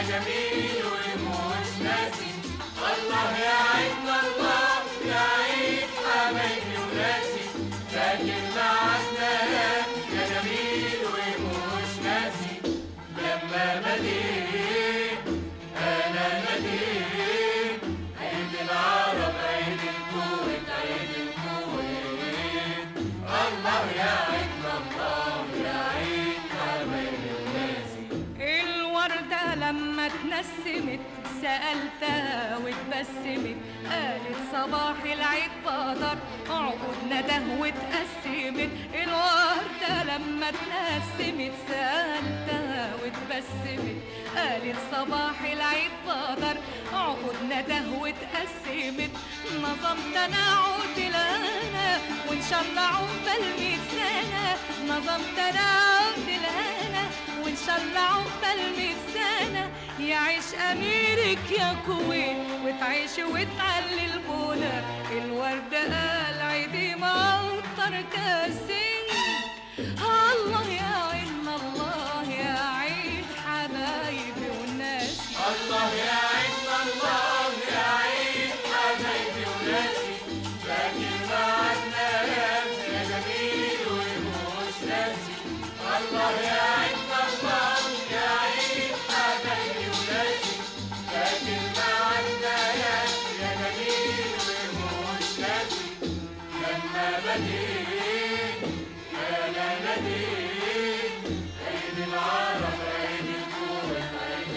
يا جميل ومش ناسي الله يا عيدنا الله يا عيد حبايبي وناسي فاكر معانا يا جميل ومش ناسي لما بديت انا ناديت عيد العرب عيد الكويت عيد الكويت الله يا عيدنا الله يا عيد حبايبي وناسي الوردة لما اتنسمت سألتها واتبسمت قالت صباح العيد بدر عقودنا ده واتقسمت الوردة لما اتنسمت سألتها واتبسمت قالت صباح العيد بدر عقودنا ده واتقسمت نظمت انا عقد لنا وان شاء الله عقبال مية سنة نظمت انا عقد لنا وان شاء الله عقبال مية سنة يعيش اميرك يا كويت وتعيش وتعلي البولا الورد قال عيدي معطر كاسين الله يا عين الله يا عيد حبايبي والناس الله يا عيدنا الله يا عيد حبايبي وناسي فاكر معانا يا جميل ومش ناسي الله يا عيدنا الله يا عيد حبايبي وناسي فاكر معانا يا جميل ومش ناسي لما بديت انا ناديت عيد العرب عيد الكويت عيد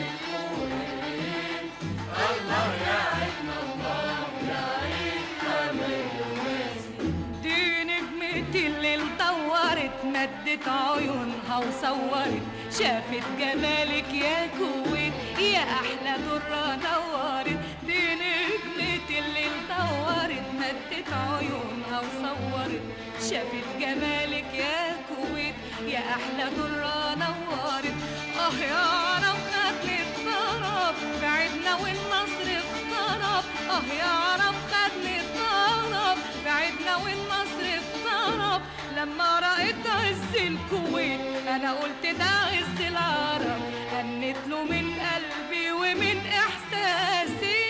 الكويت الله يا عيدنا الله يا عيد حبايبي وناسي دي نجمة الليل دورت مدت عيونها وصورت شافت جمالك يا كويت يا أحلى درة نورت دي نجمة الليل دورت مدت عيونها وصورت شافت جمالك يا كويت يا أحلى درة نورت آه يا رب خدني الطرب بعدنا والنصر اقترب آه يا رب خدني الطرب بعدنا والنصر اقترب لما رأيت عز الكويت أنا قلت ده عز العرب غنيت له من قلبي ومن إحساسي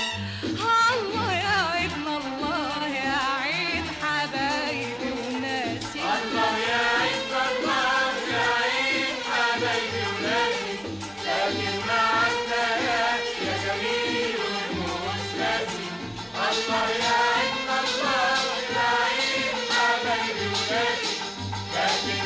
الله يا عيدنا الله يا عيد حبايبي وناسي الله يا عيد الله يا عيد حبايبي وناسي لكن معانا يا يا جميل ومش ناسي الله يا عيد الله يا عيد حبايبي وناسي لكن